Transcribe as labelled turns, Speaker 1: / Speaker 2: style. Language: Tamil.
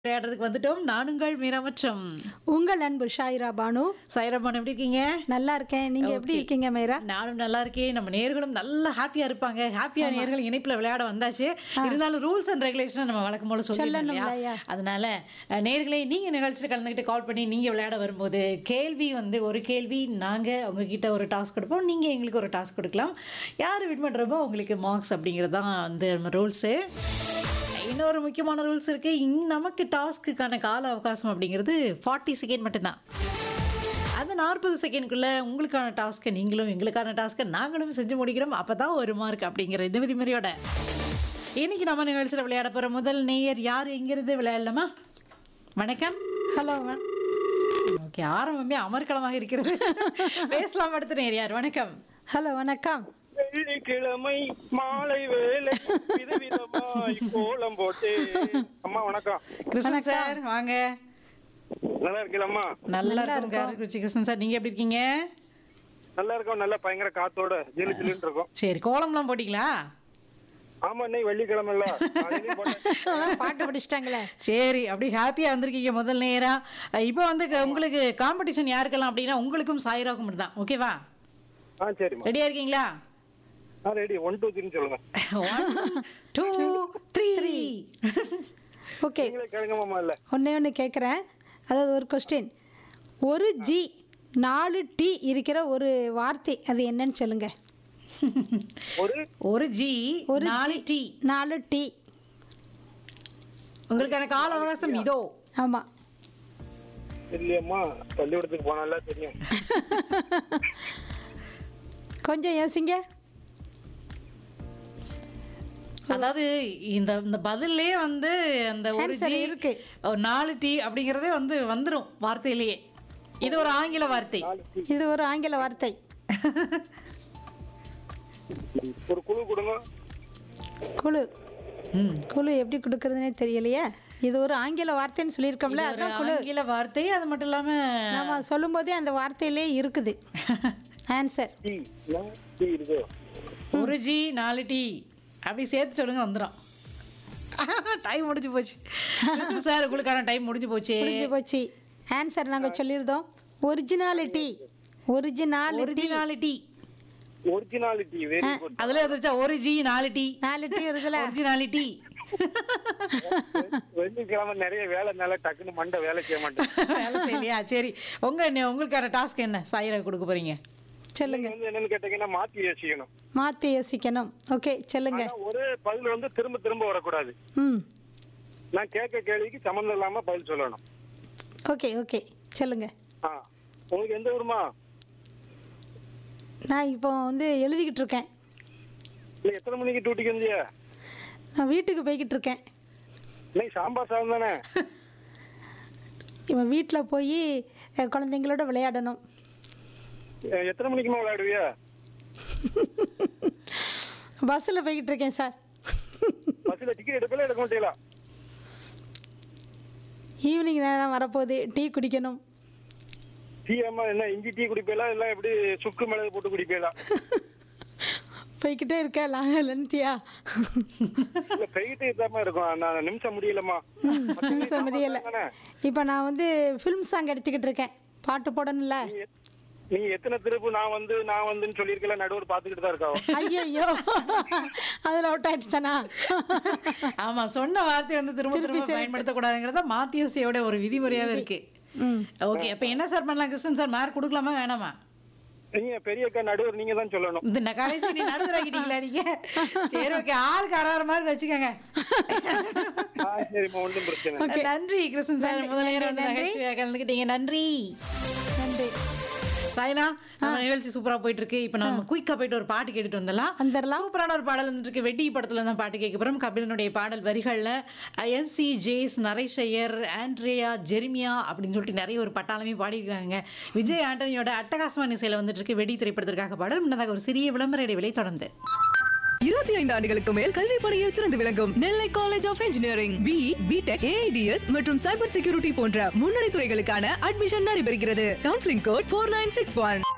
Speaker 1: விளையாடுறதுக்கு வந்துட்டோம் நானுங்கள் மீராமற்றம்
Speaker 2: உங்கள் அன்பு ஷாயிரா பானு
Speaker 1: சைரபான் எப்படி இருக்கீங்க
Speaker 2: நல்லா இருக்கேன் நீங்க எப்படி
Speaker 1: Okay.
Speaker 2: இருக்கீங்க மேரா
Speaker 1: நானும் நல்லா இருக்கேன் நம்ம நேர்களும் நல்லா ஹாப்பியா இருப்பாங்க ஹாப்பியா நேர்கள் இணைப்புல விளையாட வந்தாச்சு இருந்தாலும் ரூல்ஸ் அண்ட் ரெகுலேஷன் நம்ம வழக்கம் போல சொல்லணும்
Speaker 2: சொல்லணும்
Speaker 1: இல்லையா
Speaker 2: இல்லையா?
Speaker 1: அதனால அஹ், நேர்களே நீங்க நிகழ்ச்சியில் கலந்துக்கிட்டு கால் பண்ணி நீங்க விளையாட வரும்போது கேள்வி வந்து ஒரு கேள்வி நாங்க உங்ககிட்ட ஒரு டாஸ்க் கொடுப்போம் நீங்க எங்களுக்கு ஒரு டாஸ்க் கொடுக்கலாம் யார் வின் பண்றப்போ உங்களுக்கு மார்க்ஸ் அப்படிங்கிறது தான் வந்து நம்ம ரூல்ஸு இன்னொரு முக்கியமான ரூல்ஸ் இருக்கு இங்க நமக்கு டாஸ்க்குக்கான கால அவகாசம் அப்படிங்கிறது ஃபார்ட்டி செகண்ட் மட்டும்தான் அந்த நாற்பது செகண்ட்குள்ளே உங்களுக்கான டாஸ்க்கை நீங்களும் எங்களுக்கான டாஸ்க்கை நாங்களும் செஞ்சு முடிக்கிறோம் அப்போ தான் ஒரு மார்க் அப்படிங்கிற இந்த விதிமுறையோட இன்னைக்கு நம்ம நிகழ்ச்சியில் விளையாட போகிற முதல் நேயர் யார் எங்கிருந்து விளையாடலாமா வணக்கம்
Speaker 2: ஹலோ
Speaker 1: ஓகே ஆரம்பமே அமர்க்களமாக இருக்கிறது பேசலாம் அடுத்த நேயர் யார் வணக்கம்
Speaker 2: ஹலோ வணக்கம்
Speaker 3: வெள்ளிக்கிழமை மாலை வேலை விதவிதமாய் கோலம் போட்டு அம்மா வணக்கம்
Speaker 1: கிருஷ்ணன் சார் வாங்க
Speaker 3: நல்லா இருக்கீங்களம்மா
Speaker 1: நல்லா இருக்கும் காரக்குறிச்சி கிருஷ்ணன் சார் நீங்கள் எப்படி இருக்கீங்க
Speaker 3: நல்லா இருக்கோம் நல்ல பயங்கர காத்தோட ஜிலு ஜிலுன்னு இருக்கும்
Speaker 1: சரி கோலம்லாம் போட்டிங்களா
Speaker 3: ஆமா இன்னைக்கு வெள்ளிக்கிழமை இல்ல காலையிலயும் போட்டேன்.
Speaker 2: பாட்டு படிச்சிட்டாங்களே
Speaker 1: சரி அப்படி ஹாப்பியாக வந்திருக்கீங்க முதல் நேரா இப்போ வந்து க- உங்களுக்கு காம்படிஷன் யாருக்கெல்லாம் அப்படின்னா உங்களுக்கும் சாயிராவுக்கும் மட்டும் தான் ஓகேவா
Speaker 3: ஆ சரிம்மா
Speaker 1: ரெடியா இருக்கீங்களா
Speaker 3: ஆ ரெடி ஒன் டூ த்ரீ சொல்லுங்க
Speaker 1: ஒன் டூ த்ரீ
Speaker 2: ஓகே
Speaker 3: நீங்களே கேளுங்க மாமா இல்ல
Speaker 2: ஒன்னே ஒன்று கேட்குறேன் அதாவது ஒரு கொஸ்டின் ஒரு ஜி நாலு டி இருக்கிற ஒரு வார்த்தை அது என்னன்னு சொல்லுங்க
Speaker 3: ஒரு
Speaker 1: ஒரு ஜி
Speaker 2: ஒரு
Speaker 1: நாலு
Speaker 2: G,
Speaker 1: டி
Speaker 2: நாலு டி
Speaker 1: உங்களுக்கான கால அவகாசம் இதோ
Speaker 2: ஆமாம்
Speaker 3: இல்லையம்மா பள்ளிக்கூடத்துக்கு போனால தெரியும்
Speaker 2: கொஞ்சம் யோசிங்க
Speaker 1: அதாவது இந்த இந்த பதிலே வந்து அந்த ஒரு
Speaker 2: Answer
Speaker 1: ஜி
Speaker 2: இருக்கு.
Speaker 1: ஒரு நாலு டி அப்படிங்கிறதே வந்து வந்துரும் வார்த்தையிலேயே இது ஒரு ஆங்கில வார்த்தை
Speaker 2: இது ஒரு ஆங்கில வார்த்தை
Speaker 3: ஒரு குழு கொடுங்க
Speaker 2: குழு
Speaker 1: ம்.
Speaker 2: குழு எப்படி கொடுக்கறதுனே தெரியலையே இது ஒரு ஆங்கில வார்த்தைன்னு சொல்லியிருக்கோம்ல
Speaker 1: இது ஒரு
Speaker 2: அதான் குழு
Speaker 1: ஆங்கில வார்த்தை அது மட்டும் இல்லாம
Speaker 2: நம்ம சொல்லும்போதே அந்த வார்த்தையிலே இருக்குது ஆன்சர்
Speaker 3: டீ டீ இருக்கு
Speaker 1: ஒரு ஜி நாலு டி அப்படி சேர்த்து சொல்லுங்க வந்துடும் டைம் முடிஞ்சு போச்சு கிருஷ்ணன் சார் உங்களுக்கான டைம் முடிஞ்சு போச்சு
Speaker 2: புரிஞ்சு போச்சு ஆன்சர் நாங்கள் சொல்லியிருந்தோம் originality originality
Speaker 1: originality
Speaker 3: originality very good
Speaker 1: அதுல வந்துருச்சா ஒரு ஜி நாலு டி
Speaker 2: நாலிட்டி இருக்குல்ல
Speaker 1: ஒரிஜினாலிட்டி
Speaker 3: வெள்ளிக்கிழமை நிறைய வேலைனால டக்குன்னு மண்டை வேலை செய்ய மாட்டேன்
Speaker 1: வேலை செய்யலையா சரி உங்க என்ன- உங்களுக்கான டாஸ்க் என்ன சாயிரா கொடுக்க போறீங்க
Speaker 2: சொல்லுங்க
Speaker 3: நீங்க வந்து என்னன்னு கேட்டீங்கன்னா மாத்தி யோசிக்கணும்
Speaker 2: மாற்றி யோசிக்கணும் ஓகே சொல்லுங்க
Speaker 3: ஆனா ஒரே பதில் வந்து திரும்ப திரும்ப வரக்கூடாது
Speaker 2: ம்
Speaker 3: நான் கேட்க கேள்விக்கு சம்மந்தம் இல்லாம பதில் சொல்லணும்
Speaker 2: ஓகே ஓகே சொல்லுங்க
Speaker 3: ஆ உங்களுக்கு எந்த ஊருமா
Speaker 2: நான் இப்போ வந்து எழுதிக்கிட்டு இருக்கேன்
Speaker 3: இல்ல எத்தனை மணிக்கு டியூட்டிக்கு வந்தியா
Speaker 2: நான் வீட்டுக்கு போய்கிட்டு இருக்கேன்
Speaker 3: இன்னைக்கு சாம்பார் சாதம் தானே
Speaker 2: இவன் வீட்டில் போய் அஹ், குழந்தைங்களோட விளையாடணும்
Speaker 3: எ- எத்தனை மணிக்குமா விளையாடுவியா
Speaker 2: பஸ்ஸில் போய்கிட்டு இருக்கேன் சார்
Speaker 3: பஸ்ல டிக்கெட் எடுக்கல எடுக்க மாட்டீங்களா
Speaker 2: ஈவினிங் நேரம் வரப்போகுது டீ குடிக்கணும்
Speaker 3: டீ அம்மா என்ன இஞ்சி டீ குடிப்பீங்களா இல்ல எப்படி சுக்கு மிளகு போட்டு குடிப்பீங்களா
Speaker 2: போய்கிட்டே இருக்கேன் லென்த்தியா
Speaker 3: இல்ல போயிட்டு இதாம இருக்கும் நான் நிமிஷம் முடியலம்மா
Speaker 2: நிமிஷம் முடியல
Speaker 3: தானே?
Speaker 2: இப்போ நான் வந்து ஃபிலிம் சாங் எடுத்துக்கிட்டு இருக்கேன் பாட்டு போடணும்ல
Speaker 3: நீ எத்- நீ எத்தனை திருப்பு நான் வந்து நான் வந்துன்னு சொல்லியிருக்கல நடுவர் பாத்துக்கிட்டு தான் இருக்கா
Speaker 2: ஐயோ அதில் அவுட் ஆயிடுச்சானா
Speaker 1: ஆமா சொன்ன வார்த்தை வந்து திரும்ப திரும்ப பயன்படுத்தக்கூடாதுங்கிறத மாத்தியோசியோட ஒரு விதிமுறையாவே இருக்கு
Speaker 2: ம்
Speaker 1: ஓகே அப்ப என்ன சார் பண்ணலாம் கிருஷ்ணன் சார் மார்க் கொடுக்கலாமா வேணாமா
Speaker 3: நீங்க பெரிய அக்கா நடுவர் நீங்க தான் சொல்லணும்
Speaker 1: இந்த ந- கடைசி நீ நடுவராக்கிட்டீங்களா நீங்க சரி ஓகே ஆளுக்கு அறாறு மாதிரி வச்சுக்கோங்க
Speaker 3: ஆ, சரிம்மா ஒன்றும் பிரச்சனை இல்லை.
Speaker 1: நன்றி கிருஷ்ணன் சார் முதல் நேரம் வந்து
Speaker 2: நன்றி.
Speaker 1: நகைச்சுவையாக கலந்துக்கிட்டீங்க நன்றி
Speaker 2: நன்றி
Speaker 1: சாய்னா நம்ம நிகழ்ச்சி சூப்பரா போயிட்டு இருக்கு இப்போ நம்ம குயிக்கா போயிட்டு ஒரு பாட்டு கேட்டுட்டு வந்துடலாம்
Speaker 2: வந்துடலாம்.
Speaker 1: சூப்பரான ஒரு பாடல் வந்துட்டு இருக்கு வெட்டி படத்துல தான் பாட்டு கேட்க போறோம் கபிலனுடைய பாடல் வரிகள்ல எம்சி ஜேஸ் நரேஷையர் ஆண்ட்ரியா ஜெர்மியா அப்படின்னு சொல்லிட்டு நிறைய ஒரு பட்டாளமே பாடியிருக்காங்க விஜய் ஆண்டனியோட அட்டகாசமான இசையில வந்துட்டு இருக்கு வெடி திரைப்படத்திற்காக பாடல் முன்னதாக ஒரு சிறிய விளம்பர இடைவெளி தொடர்ந்து
Speaker 4: இருபத்தி ஐந்து ஆண்டுகளுக்கு மேல் கல்வி பணியில் சிறந்து விளங்கும் Nellai college of engineering B BTech AIDS மற்றும் சைபர் செக்யூரிட்டி போன்ற முன்னணி துறைகளுக்கான அட்மிஷன் நடைபெறுகிறது counselling code four nine six one